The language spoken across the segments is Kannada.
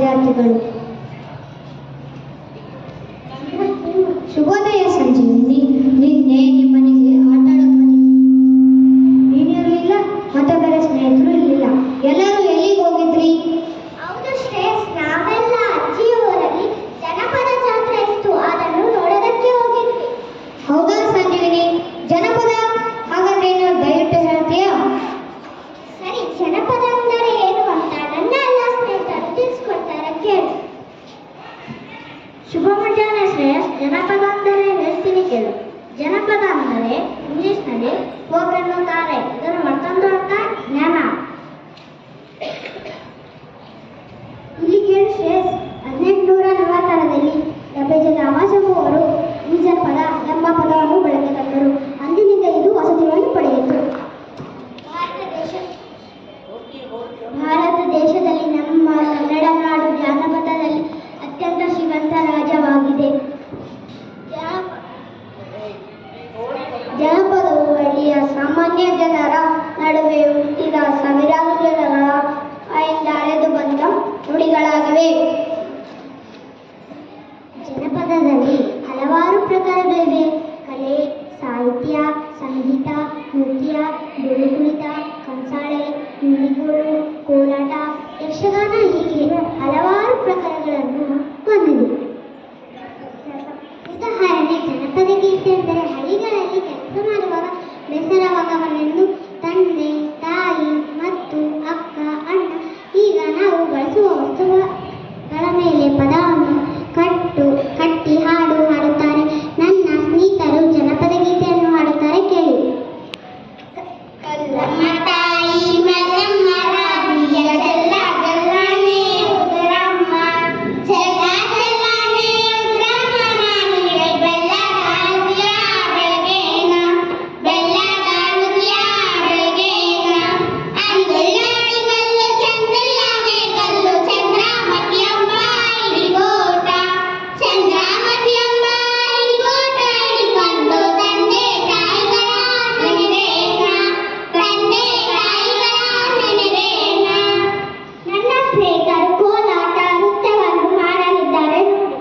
ವಿದ್ಯಾರ್ಥಿಗಳು ಶುಭೋದಯ ಸಂಜೀವಿನಿ ನಿನ್ನೆ ನಿಮ್ಮನೆಗೆ ಆಟ ಆಡಕ್ ಬಂದಿದ್ದೆ ನೀನಿರಲಿಲ್ಲ ಮತ್ತೆ ಬೇರೆ ಸ್ನೇಹಿತರು ಇರಲಿಲ್ಲ ಎಲ್ಲರೂ ಎಲ್ಲಿಗೆ ಹೋಗಿದ್ರಿ ಹೌದು ಶ್ರೇಯಸ್ ನಾವೆಲ್ಲ ಅಜ್ಜಿಯವರಲ್ಲಿ ಜನಪದ ಜಾತ್ರೆ ಇತ್ತು ಅದನ್ನು ನೋಡೋದಕ್ಕೆ ಹೋಗಿದ್ವಿ ಹೌದಾ ಸಂಜೀವಿನಿ ಜನಪದ ಹಾಗಾದ್ರೆ ಏನು ದಯವಿಟ್ಟು ಹೇಳ್ತೀಯಾ ಸರಿ ಜನಪದ ಅಂದರೆ ಏನು ಅಂತ ನನ್ನ ಎಲ್ಲ ಸ್ನೇಹಿತರು ತಿಳಿಸ್ಕೊಡ್ತಾರೆ ಕೇಳಿ ಶುಭ ಮಧ್ಯಾಹ್ನ ಶ್ರೇಯಸ್ ಜನಪದ ಅಂದರೆ ಹೇಳ್ತೀನಿ ಕೇಳು ಜನಪದ ಅಂದರೆ ಇಂಗ್ಲಿಷ್ನಲ್ಲಿ ಫೋಕ್ ಎನ್ನುತ್ತಾರೆ ಇದರ ಮತ್ತೊಂದು ಅರ್ಥ ಜ್ಞಾನ ಇಲ್ಲಿ ಕೇಳು ಶ್ರೇಯಸ್ ಹದಿನೆಂಟುನೂರ ನಲವತ್ತಾರರಲ್ಲಿ ಡಬೇಜದ ಅವಾಸವು ಅವರು ಈ ಜನಪದ ಎಂಬ ಪದವನ್ನು ಬಳಕೆ ತಂದರು ಅಂದಿನಿಂದ ಇದು ವಸತಿಗಳನ್ನು ಪಡೆಯಿತು ಭಾರತ ದೇಶ ಭಾರತ ದೇಶದಲ್ಲಿ ನಮ್ಮ ಕನ್ನಡ ನಾಡು ಜಾನಪದದಲ್ಲಿ ಅತ್ಯಂತ ಶ್ರೀಮಂತ ರಾಜ್ಯವಾಗಿದೆ ಜಾನಪ- ಜಾನಪದವು ಹಳ್ಳಿಯ ಸಾಮಾನ್ಯ ಜನರ ನಡುವೆ ಹುಟ್ಟಿದ ಸಾವಿರಾರು ಜನರ ಬಾಯಿಂದ ಹರಿದು ಬಂದ ನುಡಿಗಳಾಗಿವೆ ಜನಪದದಲ್ಲಿ ಹಲವಾರು ಪ್ರಕಾರಗಳಿವೆ ಕಲೆ ಸಾಹಿತ್ಯ ಸಂಗೀತ ನೃತ್ಯ ಡೊಳ್ಳುಕುಣಿತ ಕಂಸಾಳೆ ನುಡಿಗೋಲು ಕೋಲಾಟ ಯಕ್ಷಗಾನ ಹೀಗೆ ಹಲವಾರು ಪ್ರಕಾರಗಳನ್ನು ಹೊಂದಿದೆ ಉದಾಹರಣೆ ಜನಪದ ಗೀತೆ ಎಂದರೆ ಹಳ್ಳಿಗಳಲ್ಲಿ ಕೆಲಸ ಮಾಡುವಾಗ ಬೇಸರವಾಗವನೆಂದು ತಂದೆ ತಾಯಿ ಮತ್ತು ಅಕ್ಕ ಅಣ್ಣ ಈಗ ನಾವು ಬಳಸುವ ವಸ್ತುಗಳ ಮೇಲೆ ಪದವನ್ನು ಕಟ್ಟು ಕಟ್ಟಿ ಹಾಡು ಹಾಡುತ್ತಾರೆ ನನ್ನ ಸ್ನೇಹಿತರು ಜನಪದ ಗೀತೆಯನ್ನು ಹಾಡುತ್ತಾರೆ ಕೇಳಿ ಕಲ್ಲಮ್ಮ ತಾಯಿ ಮಲ್ಲಮ್ಮ ರಾಣಿಯ ಗಲ್ಲ ಗಲ್ಲನೆ ಉಗ್ರಮ್ಮ ಜಗ ಜಗನೆ ಉಗ್ರಮ್ಮ ನಾನಿಗೆ ಬೆಲ್ಲ ಗಾಳುತ್ಯ ಬೆಳಗೇನ ಬೆಲ್ಲ ಗಾಳುತ್ಯ ಬೆಳಗೇನ ಅಂದುಳ್ಳಾಡಿ ಕಲ್ಲು ಚಂದ್ರಲ್ಲಾಗೆ ಕಲ್ಲು ಚಂದ್ರಾಮತಿಯಮ್ಮ ಇಡಿಗೋಟ ಚಂದ್ರಾಮತಿಯಮ್ಮ ಇಡಿಗೋಟ ಇಡಿಕೊಂಡು ತಂದೆ ತಾಯಿಗಳ ನೆನೆದೇನ ತಂದೆ ತಾಯಿಗಳ ನೆನೆದೇನ ನನ್ನ ಸ್ನೇಹಿತರು ಕೋಲಾಟ ನೃತ್ಯವನ್ನು ಮಾಡಲಿದ್ದಾರೆ ನೋಡಿ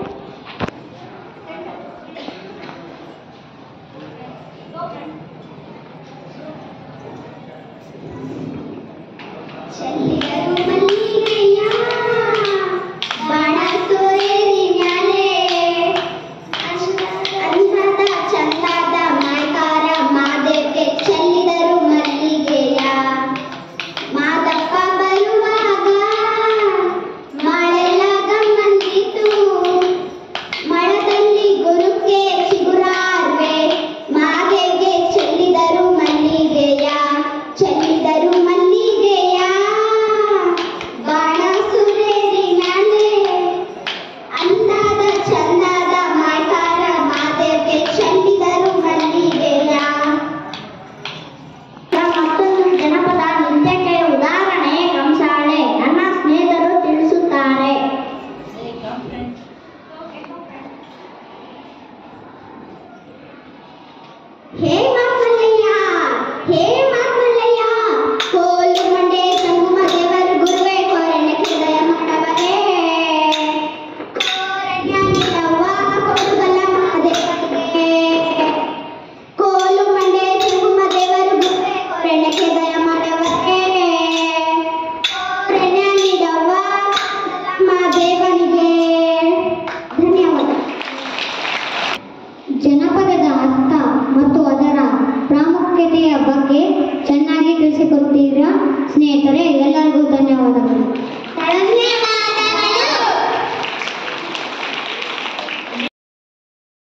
ಚೆಲ್ಲಿದರು ಮಲ್ಲಿಗೆಯ ಬಾಣ ತೋರೇರಿ ಮ್ಯಾಲೆ ಅಂದದ ಚಂದದ ಮಾಯ್ಕಾರ ಮಾದೇವ್ಗೆ ಚೆಲ್ಲಿದರು ಮಲ್ಲಿಗೆಯ ಮಾದಪ್ಪ ಬರುವಾಗ ಮಳೆಲ್ಲ ಗಮ್ಮಂದಿತು ಮಳದಲ್ಲಿ ಗುರುಕ್ಕೆ ಚಿಗುರಾರ್ವೆ ಮಾದೇವ್ಗೆ ಚೆಲ್ಲಿದರು ಮಲ್ಲಿಗೆಯ ಚೆಲ್ಲಿದರು ಮಲ್ಲಿಗೆಯ ಬಾಣ ಸುರೇರಿ ಮ್ಯಾಲೆ ಅಂದಾದ ಚಂದಾದ ಮಾಯ್ಕಾರ ಮಾದೇವ್ಗೆ ಚೆಲ್ಲಿದರು ಮಲ್ಲಿಗೆಯ ಮತ್ತೊಂದು ಜನಪದ ನೃತ್ಯಕ್ಕೆ ಉದಾಹರಣೆ ಕಂಸಾಳೆ ನನ್ನ ಸ್ನೇಹಿತರು ತಿಳಿಸುತ್ತಾರೆ ಹೇ ಮಾಮಲ್ಲಯ್ಯ ಹೇ ಮಾಮಲ್ಲಯ್ಯ ಕೋಲು ಮಂಡೆ ಸಂಗಮ ದೇವರು ಗುರುವೇ ಕೋರಣ್ಯ ಹೃದಯ ಮಾಡವರೇ ಕೋರಣ್ಯ ನೀಡವ್ವ ಕೊಡುಗಲ್ಲ ಮಹಾದೇವನಿಗೆ ಕೋಲು ಮಂಡೆ ಸಂಗಮ ದೇವರು ಗುರುವೇ ಕೋರಣ್ಯ ಹೃದಯ ಮಾಡವರೇ ಕೋರಣ್ಯ ನೀಡವ್ವ ಮಹಾದೇವನಿಗೆ ಧನ್ಯವಾದ ಜನಪದದ ಅರ್ಥ ಮತ್ತು ಅದರ ಪ್ರಾಮುಖ್ಯತೆಯ ಬಗ್ಗೆ ಚೆನ್ನಾಗಿ ತಿಳಿಸಿಕೊಡ್ತೀರಾ ಸ್ನೇಹಿತರೆ ಎಲ್ಲರಿಗೂ ಧನ್ಯವಾದಗಳು